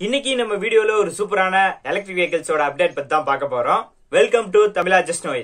இன்னைக்கு நம்ம வீடியோல ஒரு சூப்பரான எலக்ட்ரிக் வெஹிக்கிள்ஸோட அப்டேட் பத்தி தான் பார்க்க போறோம் வெல்கம் டு தமிழா ஜஸ்ட் நோய்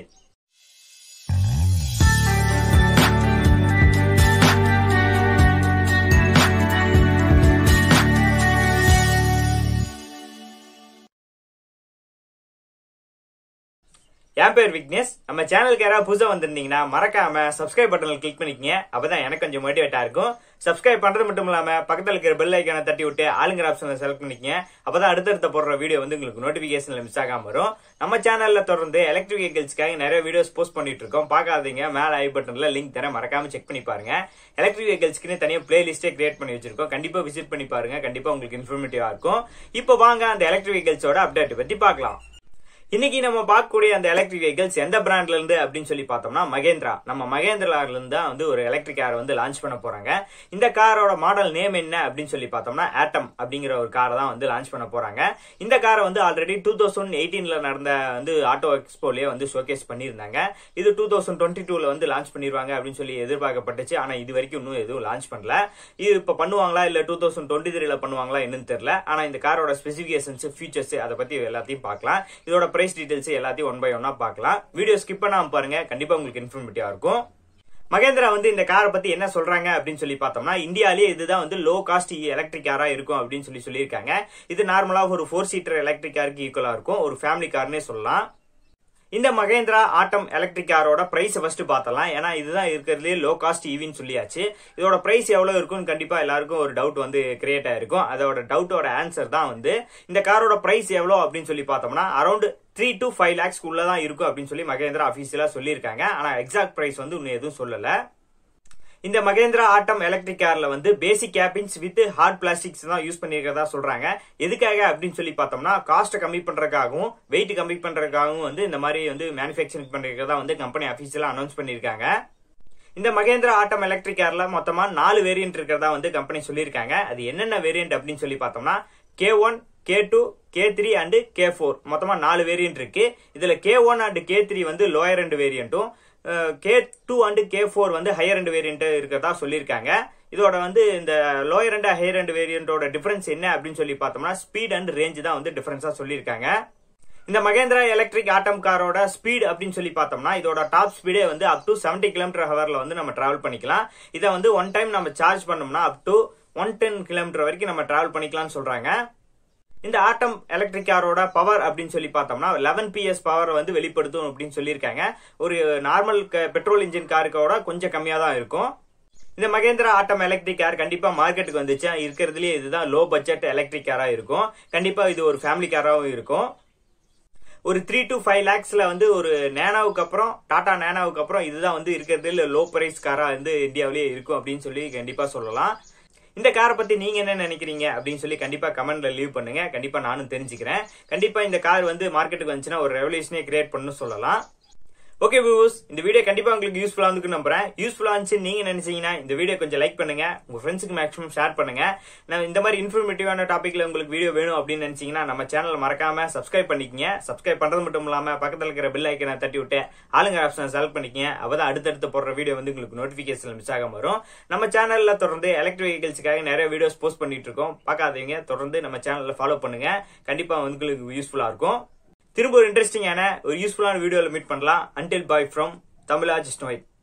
என் பேர் விக்னேஷ் நம்ம சேனலுக்கு யாராவது புதுசா வந்திருந்தீங்கன்னா மறக்காம சப்ஸ்கிரைப் பட்டனில் கிளிக் பண்ணிக்கங்க அப்பதான் எனக்கு கொஞ்சம் மோட்டிவேட்டா இருக்கும் சப்ஸ்கிரைப் பண்றது மட்டும் இல்லாம பக்கத்துல இருக்கிற பெல் ஐக்கான தட்டி விட்டு ஆளுங்கிற ஆப்ஷனை செலக்ட் பண்ணிக்கங்க அப்பதான் அடுத்தடுத்த போடுற வீடியோ வந்து உங்களுக்கு நோட்டிபிகேஷன்ல மிஸ் ஆகாம வரும் நம்ம சேனல்ல தொடர்ந்து எலக்ட்ரிக் வெஹிக்கிள்ஸ்க்காக நிறைய வீடியோஸ் போஸ்ட் பண்ணிட்டு இருக்கோம் பார்க்காதீங்க மேல ஐ பட்டன்ல லிங்க் தரேன் மறக்காம செக் பண்ணி பாருங்க எலக்ட்ரிக் வெஹிக்கிள்ஸ்க்கு தனியாக பிளேலிஸ்டே கிரியேட் பண்ணி வச்சிருக்கோம் கண்டிப்பா விசிட் பண்ணி பாருங்க கண்டிப்பா உங்களுக்கு இன்ஃபர்மேட்டிவா இருக்கும் இப்போ வாங்க அந்த எலக்ட்ரிக் வெஹிக்கிள்ஸோட அப்டேட் பத்தி பார்க்கலாம் இன்னைக்கு நம்ம பார்க்கக்கூடிய அந்த எலக்ட்ரிக் வெஹிக்கிள்ஸ் எந்த பிராண்ட்ல இருந்து அப்படின்னு சொல்லி பார்த்தோம்னா மகேந்திரா நம்ம மகேந்திரால இருந்து தான் வந்து ஒரு எலக்ட்ரிக் கார் வந்து லான்ச் பண்ண போறாங்க இந்த காரோட மாடல் நேம் என்ன அப்படின்னு சொல்லி பார்த்தோம்னா ஆட்டம் அப்படிங்கிற ஒரு காரை தான் வந்து லான்ச் பண்ண போறாங்க இந்த காரை வந்து ஆல்ரெடி டூ தௌசண்ட் எயிட்டீன்ல நடந்த வந்து ஆட்டோ எக்ஸ்போலயே வந்து ஷோகேஸ் பண்ணியிருந்தாங்க இது டூ தௌசண்ட் டுவெண்ட்டி டூல வந்து லான்ச் பண்ணிருவாங்க அப்படின்னு சொல்லி எதிர்பார்க்கப்பட்டுச்சு ஆனா இது வரைக்கும் இன்னும் எதுவும் லான்ச் பண்ணல இது இப்ப பண்ணுவாங்களா இல்ல டூ தௌசண்ட் டுவெண்ட்டி த்ரீல பண்ணுவாங்களா என்னன்னு தெரியல ஆனா இந்த காரோட ஸ்பெசிபிகேஷன்ஸ் ஃபீச்சர்ஸ் அதை பத்தி எல்லாத்தையும் பார்க்கலாம் இதோட பிரைஸ் டீடைல்ஸ் எல்லாத்தையும் ஒன் பை ஒன்னா பார்க்கலாம் வீடியோ ஸ்கிப் பண்ணாம பாருங்க கண்டிப்பா உங்களுக்கு இன்ஃபர்மேட்டிவா இருக்கும் மகேந்திரா வந்து இந்த காரை பத்தி என்ன சொல்றாங்க அப்படின்னு சொல்லி பார்த்தோம்னா இந்தியாலேயே இதுதான் வந்து லோ காஸ்ட் எலக்ட்ரிக் காரா இருக்கும் அப்படின்னு சொல்லி சொல்லியிருக்காங்க இது நார்மலா ஒரு ஃபோர் சீட்டர் எலக்ட்ரிக் காருக்கு ஈக்குவலா இருக்கும் ஒரு ஃபேமிலி கார்னே சொல்லலாம் இந்த மகேந்திரா ஆட்டம் எலக்ட்ரிக் காரோட பிரைஸ் ஃபர்ஸ்ட் பார்த்தலாம் ஏன்னா இதுதான் இருக்கிறதுலே லோ காஸ்ட் ஈவின்னு சொல்லியாச்சு இதோட பிரைஸ் எவ்வளவு இருக்கும்னு கண்டிப்பா எல்லாருக்கும் ஒரு டவுட் வந்து கிரியேட் ஆயிருக்கும் அதோட டவுட்டோட ஆன்சர் தான் வந்து இந்த காரோட பிரைஸ் எவ்வளவு அப்படின்னு சொல்லி பார்த்தோம்னா around three to five lakhs தான் இருக்கும் அப்படின்னு சொல்லி மகேந்திரா அபிஷியலா சொல்லியிருக்காங்க ஆனா எக்ஸாக்ட் பிரைஸ் வந்து இன்னும் எதுவும் சொல்லல இந்த மகேந்திரா ஆட்டம் எலக்ட்ரிக் கார்ல வந்து basic cabins with hard plastics தான் யூஸ் பண்ணிருக்கிறதா சொல்றாங்க எதுக்காக அப்படின்னு சொல்லி பார்த்தோம்னா காஸ்ட் கம்மி பண்றதுக்காகவும் வெயிட் கம்மி பண்றதுக்காகவும் வந்து இந்த மாதிரி வந்து மேனுஃபேக்சரிங் பண்றதுக்காக வந்து கம்பெனி அபிஷியலா அனௌன்ஸ் பண்ணிருக்காங்க இந்த மகேந்திரா ஆட்டம் எலக்ட்ரிக் கார்ல மொத்தமா நாலு வேரியன்ட் இருக்கிறதா வந்து கம்பெனி சொல்லியிருக்காங்க அது என்னென்ன வேரியன்ட் அப்படின்னு சொல்லி பார்த்தோம்னா K one K two K three and K four மொத்தமா நாலு வேரியன்ட் இருக்கு இதுல K one and K three வந்து லோயர் ரெண்டு வேரியன்ட்டும் K two and K four வந்து ஹையர் ரெண்டு வேரியன்ட் இருக்கிறதா சொல்லியிருக்காங்க இதோட வந்து இந்த லோயர் அண்ட் ஹையர் ரெண்டு வேரியன்ட்டோட டிஃபரன்ஸ் என்ன அப்படின்னு சொல்லி பார்த்தோம்னா ஸ்பீட் அண்ட் ரேஞ்ச் தான் வந்து டிஃபரன்ஸா சொல்லியிருக்காங்க இந்த மகேந்திரா எலக்ட்ரிக் ஆட்டம் காரோட ஸ்பீட் அப்படின்னு சொல்லி பார்த்தோம்னா இதோட டாப் ஸ்பீடே வந்து அப் டு செவன்டி கிலோமீட்டர் ஹவர்ல வந்து நம்ம டிராவல் பண்ணிக்கலாம் இதை வந்து ஒன் டைம் நம்ம சார்ஜ் பண்ணோம்னா up to one ten kilometre வரைக்கும் நம்ம டிராவல் பண்ணிக்கலாம்னு சொல்றாங்க இந்த ஆட்டம் எலக்ட்ரிக் காரோட பவர் அப்படின்னு சொல்லி பார்த்தோம்னா லெவன் பிஎஸ் பவர் வந்து வெளிப்படுத்தும் அப்படின்னு சொல்லியிருக்காங்க ஒரு நார்மல் பெட்ரோல் இன்ஜின் காருக்கோட கொஞ்சம் கம்மியாக தான் இருக்கும் இந்த மகேந்திரா ஆட்டம் எலக்ட்ரிக் கார் கண்டிப்பா மார்க்கெட்டுக்கு வந்துச்சு இருக்கிறதுலயே இதுதான் லோ பட்ஜெட் எலக்ட்ரிக் காரா இருக்கும் கண்டிப்பா இது ஒரு ஃபேமிலி காராவும் இருக்கும் ஒரு த்ரீ டு ஃபைவ் லேக்ஸ்ல வந்து ஒரு நேனாவுக்கு அப்புறம் டாடா நேனாவுக்கு அப்புறம் இதுதான் வந்து இருக்கிறதுல லோ பிரைஸ் காரா வந்து இந்தியாவிலேயே இருக்கும் அப்படின்னு சொல்லி கண்டிப்பா சொல்லலாம் இந்த காரை பத்தி நீங்க என்ன நினைக்கிறீங்க அப்படின்னு சொல்லி கண்டிப்பா கமெண்ட்ல லீவ் பண்ணுங்க கண்டிப்பா நானும் தெரிஞ்சுக்கிறேன் கண்டிப்பா இந்த கார் வந்து மார்க்கெட்டுக்கு வந்துச்சுன்னா ஒரு ரெவல்யூஷனே கிரியேட் பண்ணு சொல்லலாம் ஓகே வியூஸ் இந்த வீடியோ கண்டிப்பா உங்களுக்கு யூஸ்ஃபுல்லா இருக்கு நம்புறேன் யூஸ்ஃபுல்லா இருந்துச்சு நீங்க நினைச்சீங்கன்னா இந்த வீடியோ கொஞ்சம் லைக் பண்ணுங்க உங்க ஃப்ரெண்ட்ஸுக்கு மேக்ஸிமம் ஷேர் பண்ணுங்க நான் இந்த மாதிரி இன்ஃபர்மேட்டிவான டாபிக்ல உங்களுக்கு வீடியோ வேணும் அப்படின்னு நினைச்சீங்கன்னா நம்ம சேனல் மறக்காம சப்ஸ்கிரைப் பண்ணிக்கங்க சப்ஸ்கிரைப் பண்றது மட்டும் இல்லாம பக்கத்துல இருக்கிற பெல் ஐக்கனை தட்டி விட்டு ஆளுங்க ஆப்ஷனை செலக்ட் பண்ணிக்கங்க அப்பதான் அடுத்தடுத்து போடுற வீடியோ வந்து உங்களுக்கு நோட்டிபிகேஷன் மிஸ் ஆகாம வரும் நம்ம சேனல்ல தொடர்ந்து எலக்ட்ரிக் வெஹிக்கிள்ஸ்க்காக நிறைய வீடியோஸ் போஸ்ட் பண்ணிட்டு இருக்கோம் பார்க்காதீங்க தொடர்ந்து நம்ம சேனல்ல ஃபாலோ பண்ணுங்க கண்டிப்பா உங்களுக்கு யூஸ்ஃபுல்லா இருக்கும் திரும்ப ஒரு இன்ட்ரெஸ்டிங்கான ஒரு யூஸ்ஃபுல்லான வீடியோவில் மீட் பண்ணலாம் அன்டில் பாய் ஃப்ரம் தமிழா ஜிஸ்னோய்